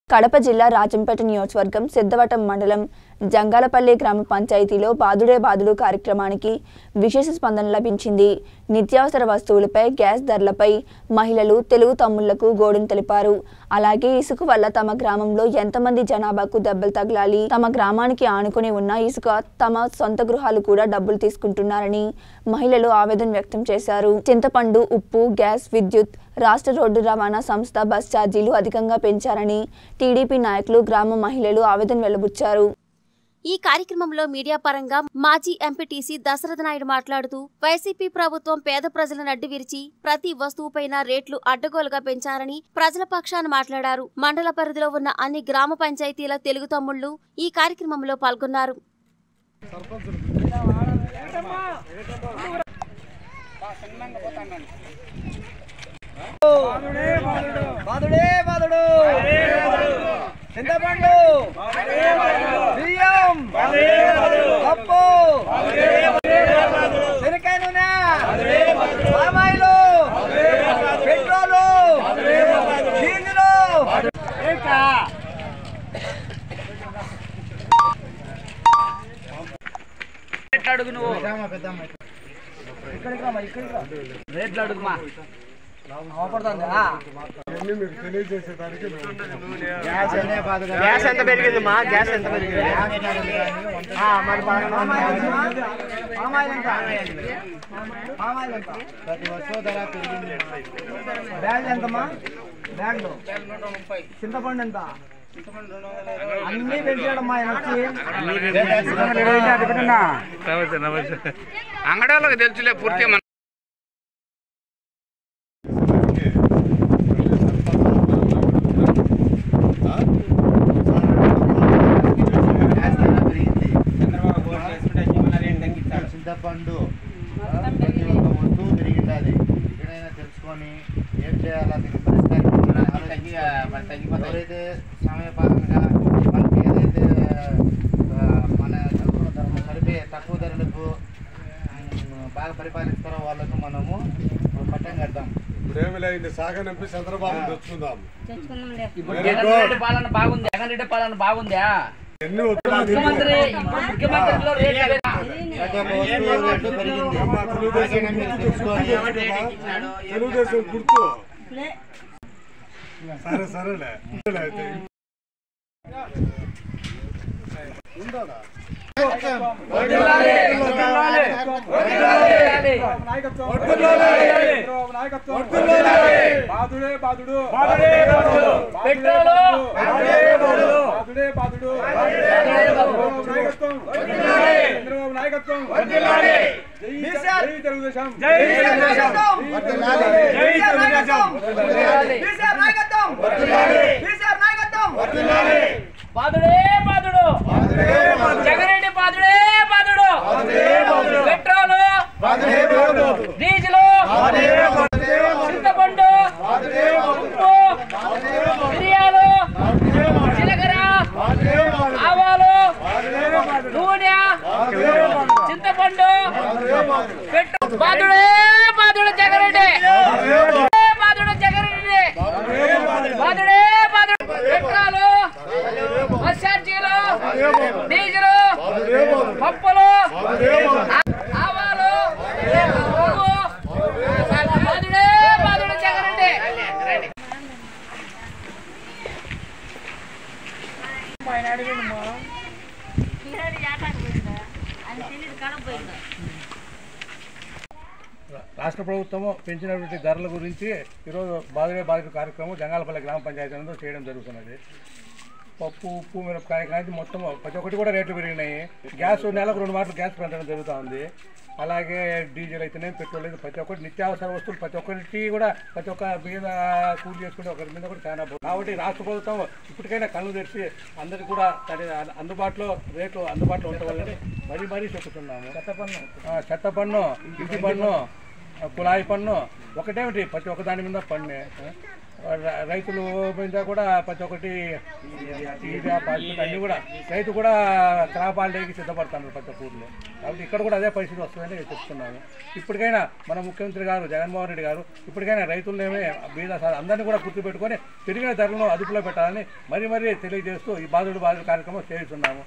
కడప జిల్లా రాజంపేట నియోజకవర్గం సిద్ధవటం మండలం జంగాలపల్లి గ్రామ పంచాయతీలో బాదుడే బాదుడు కార్యక్రమానికి విశేష స్పందన లభించింది నిత్యావసర వస్తువులపై గ్యాస్ ధరలపై మహిళలు తెలుగు తమ్ముళ్లకు గోడును తెలిపారు అలాగే ఇసుక వల్ల తమ గ్రామంలో ఎంతమంది జనాభాకు దెబ్బలు తగలాలి తమ గ్రామానికి ఆనుకుని ఉన్న ఇసుక తమ సొంత గృహాలు కూడా డబ్బులు తీసుకుంటున్నారని మహిళలు ఆవేదన వ్యక్తం చేశారు చింతపండు ఉప్పు గ్యాస్ విద్యుత్ రాష్ట్ర రోడ్డు రవాణా సంస్థ బస్ ఛార్జీలు అధికంగా పెంచారని టీడీపీ నాయకులు గ్రామ మహిళలు ఆవేదన వెల్లబుచ్చారు ఈ కార్యక్రమంలో మీడియా పరంగా మాజీ ఎంపీటీసీ దశరథ నాయుడు మాట్లాడుతూ వైసీపీ ప్రభుత్వం పేద ప్రజలను అడ్డు విరిచి ప్రతి వస్తువుపైన రేట్లు అడ్డగోలుగా పెంచారని ప్రజల పక్షాన మాట్లాడారు మండల పరిధిలో ఉన్న అన్ని గ్రామ పంచాయతీల తెలుగు తమ్ముళ్లు ఈ కార్యక్రమంలో పాల్గొన్నారు బాదుడే బాదుడు చింతపండు బియ్యం పప్పు శనకాయ నూనె పామాయిలు పెట్రోలు డీజిలు అడుగు నువ్వు ఇక్కడికి రామా ఇక్కడికి రా రేట్లు అడుగుమా అవపడుతుంది గ్యాస్ ఎంత పెరిగింది మా గ్యాస్ ఎంత పెరిగింది ఆ, మరి పామాయిల్ ఎంత పామాయిల్ ఎంత ప్రతి వస్తువు ధర పెరిగింది బ్యాగ్ ఎంతమ్మా బ్యాగ్లు చింతపండు ఎంత అన్ని పెంచాడమ్మా ఆయన వచ్చి నమస్తే నమస్తే అంగడాలకు తెలుసులే పూర్తిగా మన చింతపండు ప్రతి ఒక్క వస్తువు పెరిగింది ఎక్కడైనా తెలుసుకొని ఏం చేయాలా దీన్ని పరిష్కరించాలి ఎవరైతే సమయపాలనగా మనకి ఏదైతే ఆ, మన తక్కువ ధర సరిపే తక్కువ ధరలకు ఉమ్, బాగా పరిపాలిస్తారో వాళ్ళకు మనము పట్టం కడతాం ఇప్పుడేమి లేదు సాగనంపి చంద్రబాబు తెచ్చుకుందాం ఇప్పుడు జగన్ రెడ్డి పాలన బాగుంది జగన్ రెడ్డి పాలన బాగుందా ఎన్ని వద్దు ముఖ్యమంత్రి ఇప్పుడు ముఖ్యమంత్రిలో రేట్లు ప్రతి ఒక్క వస్తువు రేటు పెరిగింది అమ్మా, తెలుగుదేశం అలాగే మీరు గుర్తు తెలుసుకొని గుర్తు తెలుగుదేశం గుర్తు సరే సరేలే సరేలే అయితే. బాదుడే బాదుడు పెట్రోలు బాదుడే బాదుడు నాయకత్వం చంద్రబాబు నాయకత్వం జై జై తెలుగుదేశం జై బాదుడే బాదుడు జగరెడ్డి బాదుడే బాదుడు పెట్రోలు డీజిల్ చింతపండు ఉప్పు మిరియాలు జీలకర్ర ఆవాలు నూనె చింతపండు పెట్టు బాదుడే బాదుడు జగరెడ్డి బాదుడు జగరెడ్డి బాదుడే బాదుడు పెట్రోలు బస్ ఛార్జీలు డీజిల్ పప్పులు ఆవాలు ఉప్పు బాదుడే బాదుడు జగరెడ్డి రాష్ట్ర ప్రభుత్వము పెంచినటువంటి ధరల గురించి ఈరోజు బాధలే బాధిత కార్యక్రమం జంగాలపల్లి గ్రామ పంచాయతీ నందు చేయడం జరుగుతున్నది పప్పు ఉప్పు మిరపకాయ కానీ మొత్తం ప్రతి ఒక్కటి కూడా రేట్లు పెరిగినాయి గ్యాస్ నెలకు రెండు మాటలు గ్యాస్ పెంచడం జరుగుతూ ఉంది అలాగే డీజిల్ అయితేనే పెట్రోల్ అయితే ప్రతి ఒక్కటి నిత్యావసర వస్తువులు ప్రతి ఒక్కరికి కూడా ప్రతి ఒక్క మీద కూలి చేసుకుంటే ఒకరి మీద కూడా చాలా బాగుంది. కాబట్టి రాష్ట్ర ప్రభుత్వం ఇప్పటికైనా కళ్ళు తెరిచి అందరికి కూడా దాని అందుబాటులో రేట్లు అందుబాటులో ఉండవాలని మరీ మరీ చెప్తున్నాము చెత్త పన్ను చెత్త పన్ను ఇంటి పన్ను ఆ, కుళాయి పన్ను ఒకటేమిటి ప్రతి ఒక్క దాని మీద పన్నే ర- రైతులు మీద కూడా ప్రతి ఒక్కటి యూరియా పాస్పోర్ట్ అన్నీ కూడా రైతు కూడా క్రాప్ హాలిడేకి సిద్ధపడుతున్నారు ప్రతి ఒక్క ఊర్లో కాబట్టి ఇక్కడ కూడా అదే పరిస్థితి వస్తుందని చెప్తున్నాను ఇప్పటికైనా మన ముఖ్యమంత్రి గారు జగన్మోహన్ రెడ్డి గారు ఇప్పటికైనా రైతులనేమే బీద సా- అందరినీ కూడా గుర్తుపెట్టుకొని పెరిగిన ధరలను అదుపులో పెట్టాలని మరీ మరీ తెలియజేస్తూ ఈ బాధుడు బాధుడు కార్యక్రమం చేస్తున్నాము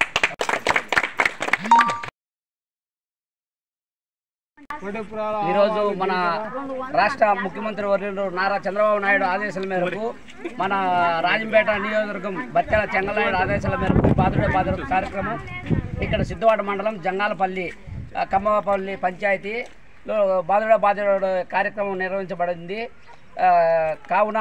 ఈరోజు మన రాష్ట్ర ముఖ్యమంత్రి వర్యులు నారా చంద్రబాబు నాయుడు ఆదేశాల మేరకు మన రాజంపేట నియోజకవర్గం బత్యాల చెంగలనాయుడు ఆదేశాల మేరకు బాదుడే బాదుడు కార్యక్రమం ఇక్కడ సిద్ధవాడ మండలం జంగాలపల్లి ఆ, కమ్మపల్లి పంచాయతీలో బాదుడే బాదుడు కార్యక్రమం నిర్వహించబడింది ఆ, కావున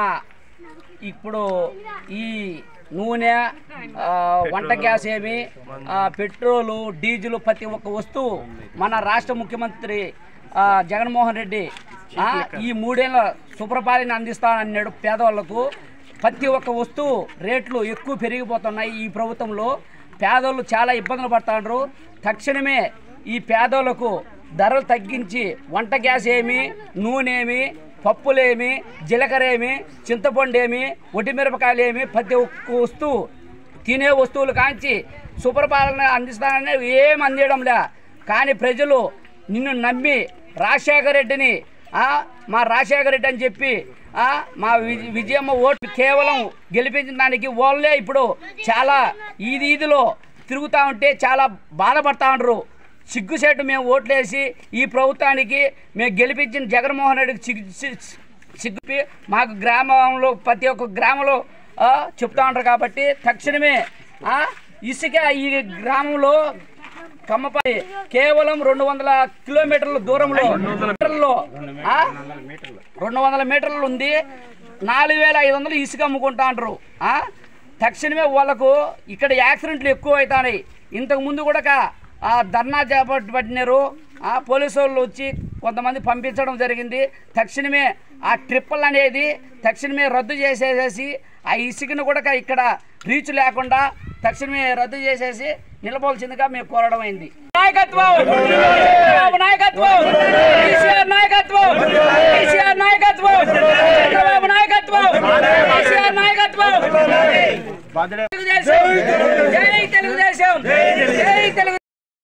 ఇప్పుడు ఈ నూనె ఆ, వంట గ్యాస్ ఏమి ఆ, పెట్రోలు డీజిల్ ప్రతి ఒక్క వస్తువు మన రాష్ట్ర ముఖ్యమంత్రి ఆ, జగన్మోహన్ రెడ్డి ఆ, ఈ మూడేళ్ళ సుప్రపాలన అందిస్తానన్నాడు పేదవాళ్లకు ప్రతి ఒక్క వస్తువు రేట్లు ఎక్కువ పెరిగిపోతున్నాయి ఈ ప్రభుత్వంలో పేదోళ్ళు చాలా ఇబ్బందులు పడుతున్నారు తక్షణమే ఈ పేదోళ్లకు ధరలు తగ్గించి వంట గ్యాస్ ఏమి నూనె ఏమి పప్పులేమి జీలకర్ర ఏమి చింతపండు ఏమి ఒటిమిరపకాయలు ఏమి ప్రతి ఒక్క వస్తువు తినే వస్తువులు కాంచి సుపరిపాలన అందిస్తానని ఏం అందించడంలే కానీ ప్రజలు నిన్ను నమ్మి రాజశేఖర రెడ్డిని ఆ, మా రాజశేఖర రెడ్డి అని చెప్పి ఆ, మా వి- విజయమ్మ ఓటు కేవలం గెలిపించిన దానికి వాళ్ళే ఇప్పుడు చాలా ఈది ఈదిలో తిరుగుతూ ఉంటే చాలా బాధపడతా ఉండరు సిగ్గుసేటు మేము ఓట్లేసి ఈ ప్రభుత్వానికి మేము గెలిపించిన జగన్మోహన్ రెడ్డికి సిగ్గు సి- సిగ్గుపి మాకు గ్రామంలో ప్రతి ఒక్క గ్రామంలో ఆ, చెప్తా ఉంటారు కాబట్టి తక్షణమే ఆ, ఇసుక ఈ గ్రామంలో కమ్మపల్లి కేవలం రెండు వందల కిలోమీటర్ల దూరంలో మీటర్లో ఆ? రెండు వందల మీటర్లు ఉంది నాలుగు వేల ఐదు వందలు ఇసుక అమ్ముకుంటా అంటారు ఆ? తక్షణమే వాళ్ళకు ఇక్కడ యాక్సిడెంట్లు ఎక్కువ అవుతున్నాయి ఇంతకు ముందు కూడా కా- ఆ ధర్నా చేపట్టినారు ఆ పోలీసు వాళ్ళు వచ్చి కొంతమంది పంపించడం జరిగింది తక్షణమే ఆ ట్రిప్పుల్ అనేది తక్షణమే రద్దు చేసేసేసి ఆ ఇసుకను కూడా కా- ఇక్కడ రీచ్ లేకుండా తక్షణమే రద్దు చేసేసి నిలబోల్సిందిగా మేము కోరడం అయింది నాయకత్వం చంద్రబాబు నాయకత్వం కేసీఆర్ నాయకత్వం కేసీఆర్ నాయకత్వం చంద్రబాబు నాయకత్వం కేసీఆర్ నాయకత్వం తెలుగుదేశం జై తెలుగుదేశం జై తెలుగు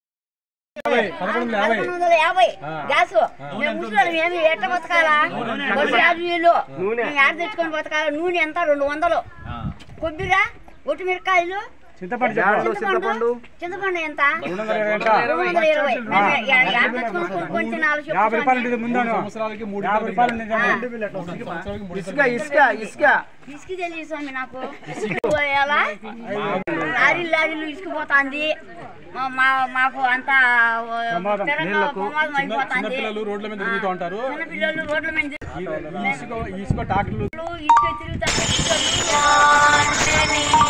పదకొండు యాభై పదకొండు వందల యాభై గ్యాస్ మేము ముసలి మేము ఎట్ట బతకాలా బస్సు యాభై వేలు మేము యాడ తెచ్చుకొని బతకాలా నూనె ఎంత రెండు వందలు కొబ్బరిరా ఒట్టి మిరకాయలు చింతపండు చింతపండు చింతపండు ఎంత రెండు వందల ఇరవై ఎంత? రెండు వందల ఇరవై మేము యా- యాడ తెచ్చుకొని కొనుక్కొని తినాలి చెప్పు యాభై రూపాయలు స్వామి. ఉంటుంది ముందు సంవత్సరాలకి మూడు యాభై రూపాయలు ఉంటుంది ఇసుక ఇసుక ఇసుక ఇసుక తెలియదు స్వామి నాకు ఇసుక పోయాలా లారీలు లారీలు ఇసుకుపోతాంది మా- మా మాకు అంత ప్రమాదం, స్థిరంగా నీళ్లకు. ప్రమాదం చిన్న- అయిపోతాంది చిన్నపిల్లలు రోడ్ల మీద తిరుగుతూ ఉంటారు. చిన్న పిల్లలు రోడ్ల మీద ఈ ఇసుక ఇసుక ట్రాక్టర్లు ఇసుక తిరుగుతారు